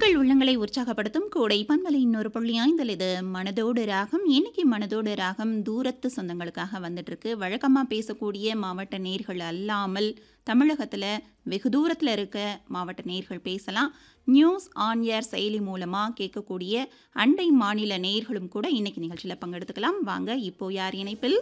உங்கள் உள்ளங்களை உற்சாகப்படுத்தும் கூடை பன்மலை இன்னொரு புள்ளி ஐந்தில் இது மனதோடு ராகம் இன்னைக்கு மனதோடு ராகம் தூரத்து சொந்தங்களுக்காக வந்துட்டு இருக்கு வழக்கமாக பேசக்கூடிய மாவட்ட நேர்கள் அல்லாமல் தமிழகத்தில் வெகு தூரத்தில் இருக்க மாவட்ட நேர்கள் பேசலாம் நியூஸ் ஆன் ஏர் செயலி மூலமாக கேட்கக்கூடிய அண்டை மாநில நேர்களும் கூட இன்னைக்கு நிகழ்ச்சியில் பங்கெடுத்துக்கலாம் வாங்க இப்போ யார் இணைப்பில்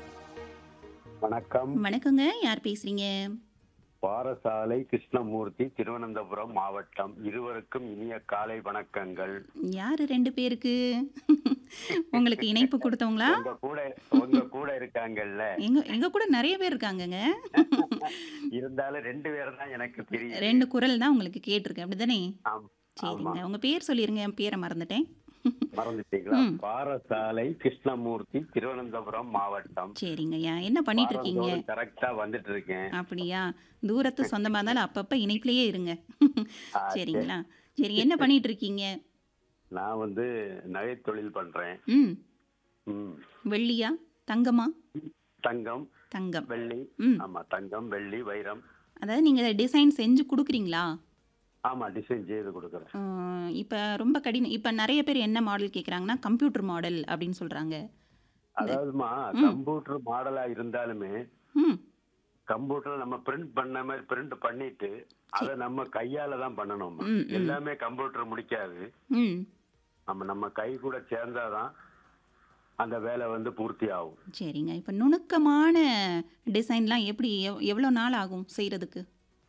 வணக்கம் வணக்கங்க யார் பேசுறீங்க பாரசாலை கிருஷ்ணமூர்த்தி திருவனந்தபுரம் மாவட்டம் இருவருக்கும் இனிய காலை வணக்கங்கள் யார் ரெண்டு பேருக்கு உங்களுக்கு இணைப்பு கொடுத்தவங்களா உங்க கூட உங்க கூட இருக்காங்கல்ல எங்க எங்க கூட நிறைய பேர் இருக்காங்கங்க இருந்தாலும் ரெண்டு பேர் தான் எனக்கு தெரியும் ரெண்டு குரல் தான் உங்களுக்கு கேட்டிருக்கு அப்படிதானே ஆம், ஆமா சரிங்க உங்க பேர் சொல்லிருங்க என் பேரை மறந்துட்டேன் மறந்துட்டீங்களா ம். பாரசாலை கிருஷ்ணமூர்த்தி திருவனந்தபுரம் மாவட்டம் சரிங்கய்யா என்ன பண்ணிட்டு இருக்கீங்க கரெக்டா வந்துட்டு இருக்கேன் அப்படியா தூரத்து சொந்தமா இருந்தாலும் அப்பப்ப இணைப்பிலேயே இருங்க ஆ, சரிங்களா சரி என்ன பண்ணிட்டு இருக்கீங்க நான் வந்து நகை தொழில் பண்றேன் ம் ம். வெள்ளியா தங்கமா தங்கம் தங்கம் வெள்ளி ம் ஆமா தங்கம் வெள்ளி வைரம் அதாவது நீங்க டிசைன் செஞ்சு கொடுக்குறீங்களா ஆமா டிசைன் செய்து கொடுக்குறேன் அஹ், இப்ப ரொம்ப கடினம் இப்ப நிறைய பேர் என்ன மாடல் கேக்குறாங்கன்னா கம்ப்யூட்டர் மாடல் அப்படின்னு சொல்றாங்க அதாவதுமா கம்ப்யூட்டர் மாடலா இருந்தாலுமே ம் கம்ப்யூட்டர் நம்ம பிரிண்ட் பண்ண மாதிரி பிரிண்ட் பண்ணிட்டு அதை நம்ம கையால தான் பண்ணணும் ம், ம். எல்லாமே கம்ப்யூட்டர் முடிக்காது ம் நம்ம நம்ம கை கூட சேர்ந்தாதான் அந்த வேலை வந்து பூர்த்தி ஆகும் சரிங்க இப்போ நுணுக்கமான டிசைன்லாம் எப்படி எவ் எவ்வளோ நாள் ஆகும் செய்கிறதுக்கு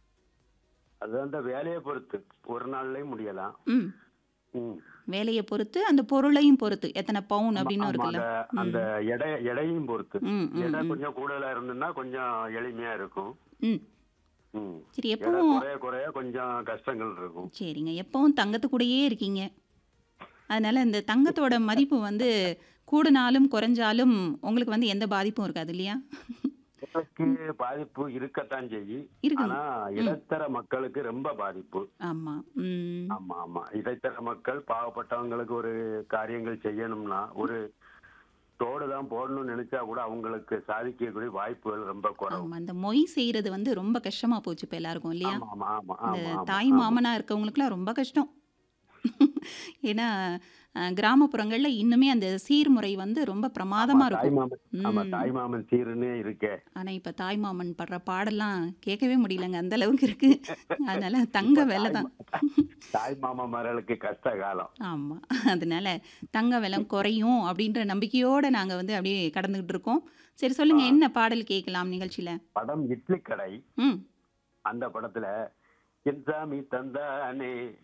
அது அந்த வேலையை பொறுத்து ஒரு நாள்லயும் முடியலாம் ம் ம். வேலையை பொறுத்து அந்த பொருளையும் பொறுத்து எத்தனை பவுன் அப்படின்னு ஆமா, இருக்குல்ல அந்த அந்த எடை எடையும் பொறுத்து ம் ம் எடை கொஞ்சம் கூடுதலா இருந்ததுன்னா கொஞ்சம் எளிமையா இருக்கும் ம் ம். சரி எடை எப்பவும் குறைய குறைய கொஞ்சம் கஷ்டங்கள் இருக்கும் சரிங்க எப்பவும் தங்கத்து கூடயே இருக்கீங்க அதனால இந்த தங்கத்தோட மதிப்பு வந்து கூடுனாலும் குறைஞ்சாலும் உங்களுக்கு வந்து எந்த பாதிப்பும் இருக்காது இல்லையா எனக்கு பாதிப்பு இருக்கத்தான் செய்யும் இருக்கு ஆனா இடைத்தர மக்களுக்கு ரொம்ப பாதிப்பு ஆமாம் ம் ஆமா ஆமா இடைத்தர மக்கள் பாவப்பட்டவங்களுக்கு ஒரு காரியங்கள் செய்யணும்னா ஒரு தோடு தான் போடணும்னு நினைச்சா கூட அவங்களுக்கு சாதிக்கக்கூடிய வாய்ப்புகள் ரொம்ப குறைவு ஆமாம் அந்த மொய் செய்கிறது வந்து ரொம்ப கஷ்டமாக போச்சு இப்போ எல்லாருக்கும் இல்லையா ஆமா ஆமா ஆமா இந்த ஆமா ஆமா தாய் மாமனா இருக்கவங்களுக்குலாம் ரொம்ப கஷ்டம் ஏன்னா அஹ், கிராமப்புறங்கள்ல இன்னுமே அந்த சீர்முறை வந்து ரொம்ப பிரமாதமா தாய் இருக்கும் மாமன் ஆமா ம். தாய் மாமன் சீருன்னே இருக்கே ஆனா இப்ப தாய் மாமன் படுற பாடெல்லாம் கேட்கவே முடியலங்க அந்த அளவுக்கு இருக்கு அதனால தங்க விலை தான் தாய் மாமா மகளுக்கு கஷ்ட காலம் ஆமா அதனால தங்க விலை குறையும் அப்படின்ற நம்பிக்கையோட நாங்க வந்து அப்படியே கடந்துகிட்டு இருக்கோம் சரி சொல்லுங்க என்ன பாடல் கேட்கலாம் நிகழ்ச்சியில படம் இட்லி கடை ம் அந்த படத்துல என் சாமி தந்தானே